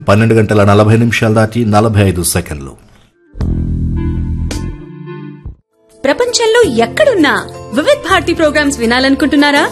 పన్నెండు గంటల నలభై నిమిషాలు దాటి నలభై ఐదు సెకండ్లు ప్రపంచంలో ఎక్కడున్నా వివిధ్ భారతి ప్రోగ్రామ్స్ వినాలనుకుంటున్నారా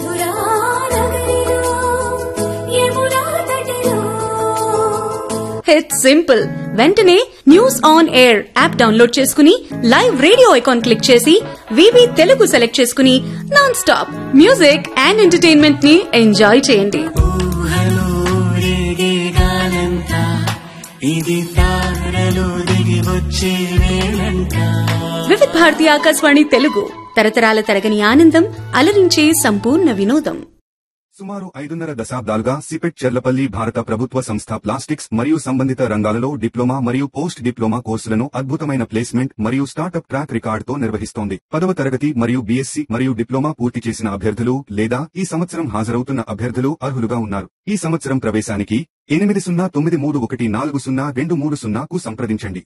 ఇట్స్ సింపుల్ వెంటనే news on air app download చేసుకుని లైవ్ రేడియో ఐకాన్ క్లిక్ చేసి వివి తెలుగు సెలెక్ట్ చేసుకుని non stop music and entertainment ని ఎంజాయ్ చేయండి ఊహలో రేగేగాలంట ఇది తారలు దిగి వచ్చే వేళంట వివిధ్ భారతి ఆకాశవాణి తెలుగు తరతరాల తరగని ఆనందం అలరించే సంపూర్ణ వినోదం సుమారు ఐదున్నర దశాబ్దాలుగా సిపెట్ చెర్లపల్లి భారత ప్రభుత్వ సంస్థ ప్లాస్టిక్స్ మరియు సంబంధిత రంగాలలో డిప్లొమా మరియు పోస్ట్ డిప్లొమా కోర్సులను అద్భుతమైన ప్లేస్మెంట్ మరియు స్టార్టప్ ట్రాక్ రికార్డుతో నిర్వహిస్తోంది పదవ తరగతి మరియు బీఎస్సీ మరియు డిప్లొమా పూర్తి చేసిన అభ్యర్థులు లేదా ఈ సంవత్సరం హాజరవుతున్న అభ్యర్థులు అర్హులుగా ఉన్నారు ఈ సంవత్సరం ప్రవేశానికి ఎనిమిది సున్నా తొమ్మిది మూడు ఒకటి నాలుగు సున్నా రెండు మూడు సున్నాకు సంప్రదించండి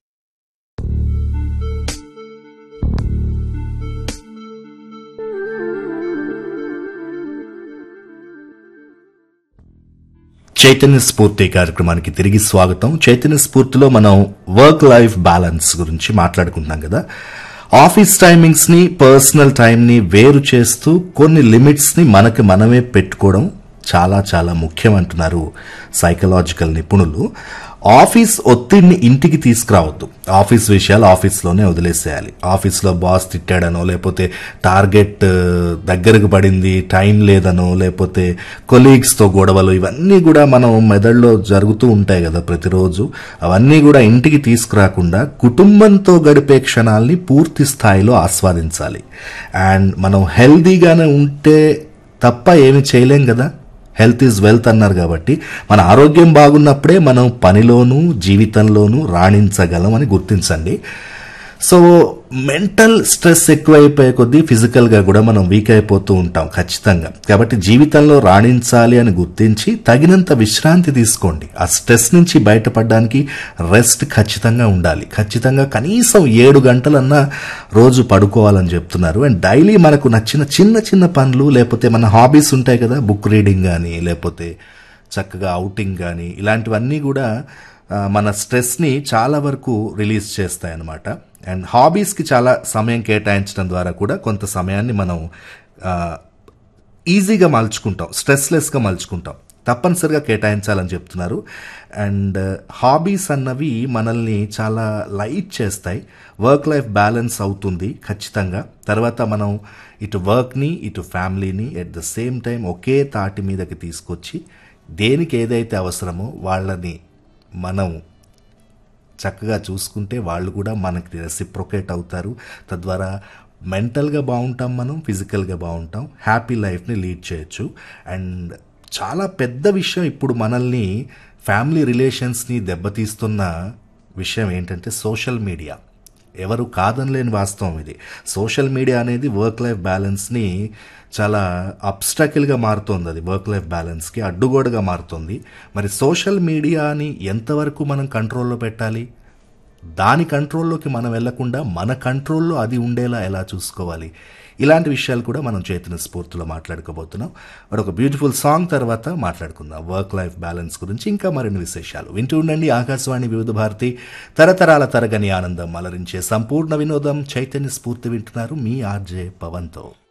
చైతన్య స్ఫూర్తి కార్యక్రమానికి తిరిగి స్వాగతం చైతన్య స్ఫూర్తిలో మనం వర్క్ లైఫ్ బ్యాలెన్స్ గురించి మాట్లాడుకుంటున్నాం కదా ఆఫీస్ టైమింగ్స్ ని పర్సనల్ టైం ని వేరు చేస్తూ కొన్ని లిమిట్స్ ని మనకి మనమే పెట్టుకోవడం చాలా చాలా ముఖ్యం అంటున్నారు సైకలాజికల్ నిపుణులు ఆఫీస్ ఒత్తిడిని ఇంటికి తీసుకురావద్దు ఆఫీస్ విషయాలు ఆఫీస్లోనే వదిలేసేయాలి ఆఫీస్లో బాస్ తిట్టాడనో లేకపోతే టార్గెట్ ఆ, దగ్గరకు పడింది టైం లేదనో లేకపోతే కొలీగ్స్తో గొడవలు ఇవన్నీ కూడా మనం మెదడులో జరుగుతూ ఉంటాయి కదా ప్రతిరోజు అవన్నీ కూడా ఇంటికి తీసుకురాకుండా కుటుంబంతో గడిపే క్షణాల్ని పూర్తి స్థాయిలో ఆస్వాదించాలి అండ్ మనం హెల్దీగానే ఉంటే తప్ప ఏమి చేయలేం కదా హెల్త్ ఈజ్ వెల్త్ అన్నారు కాబట్టి మన ఆరోగ్యం బాగున్నప్పుడే మనం పనిలోనూ జీవితంలోనూ రాణించగలం అని గుర్తించండి సో మెంటల్ స్ట్రెస్ ఎక్కువైపోయే కొద్దీ ఫిజికల్గా కూడా మనం వీక్ అయిపోతూ ఉంటాం ఖచ్చితంగా కాబట్టి జీవితంలో రాణించాలి అని గుర్తించి తగినంత విశ్రాంతి తీసుకోండి ఆ స్ట్రెస్ నుంచి బయటపడడానికి రెస్ట్ ఖచ్చితంగా ఉండాలి ఖచ్చితంగా కనీసం ఏడు గంటలన్నా రోజు పడుకోవాలని చెప్తున్నారు అండ్ డైలీ మనకు నచ్చిన చిన్న చిన్న పనులు లేకపోతే మన హాబీస్ ఉంటాయి కదా బుక్ రీడింగ్ కానీ లేకపోతే చక్కగా అవుటింగ్ కానీ ఇలాంటివన్నీ కూడా ఆ, మన స్ట్రెస్ని చాలా వరకు రిలీజ్ చేస్తాయి అన్నమాట అండ్ హాబీస్కి చాలా సమయం కేటాయించడం ద్వారా కూడా కొంత సమయాన్ని మనం ఆ, ఈజీగా మలుచుకుంటాం స్ట్రెస్లెస్గా మలుచుకుంటాం తప్పనిసరిగా కేటాయించాలని చెప్తున్నారు అండ్ హాబీస్ అన్నవి మనల్ని చాలా లైట్ చేస్తాయి వర్క్ లైఫ్ బ్యాలెన్స్ అవుతుంది ఖచ్చితంగా తర్వాత మనం ఇటు వర్క్ని ఇటు ఫ్యామిలీని ఎట్ ద సేమ్ టైం ఒకే తాటి మీదకి తీసుకొచ్చి దేనికి ఏదైతే అవసరమో వాళ్ళని మనం చక్కగా చూసుకుంటే వాళ్ళు కూడా మనకి రెసిప్రొకేట్ అవుతారు తద్వారా మెంటల్గా బాగుంటాం మనం ఫిజికల్గా బాగుంటాం హ్యాపీ లైఫ్ని లీడ్ చేయొచ్చు అండ్ చాలా పెద్ద విషయం ఇప్పుడు మనల్ని ఫ్యామిలీ రిలేషన్స్ని దెబ్బతీస్తున్న విషయం ఏంటంటే సోషల్ మీడియా ఎవరు కాదనలేని వాస్తవం ఇది సోషల్ మీడియా అనేది వర్క్ లైఫ్ బ్యాలెన్స్ని చాలా అబ్స్ట్రాకిల్గా మారుతోంది అది వర్క్ లైఫ్ బ్యాలెన్స్కి అడ్డుగోడగా మారుతుంది మరి సోషల్ మీడియాని ఎంతవరకు మనం కంట్రోల్లో పెట్టాలి దాని కంట్రోల్లోకి మనం వెళ్లకుండా మన కంట్రోల్లో అది ఉండేలా ఎలా చూసుకోవాలి ఇలాంటి విషయాలు కూడా మనం చైతన్య స్ఫూర్తిలో మాట్లాడుకోబోతున్నాం మరి ఒక బ్యూటిఫుల్ సాంగ్ తర్వాత మాట్లాడుకుందాం వర్క్ లైఫ్ బ్యాలెన్స్ గురించి ఇంకా మరిన్ని విశేషాలు వింటూ ఉండండి ఆకాశవాణి వివిధ భారతి తరతరాల తరగని ఆనందం అలరించే సంపూర్ణ వినోదం చైతన్య స్ఫూర్తి వింటున్నారు మీ ఆర్జే పవన్తో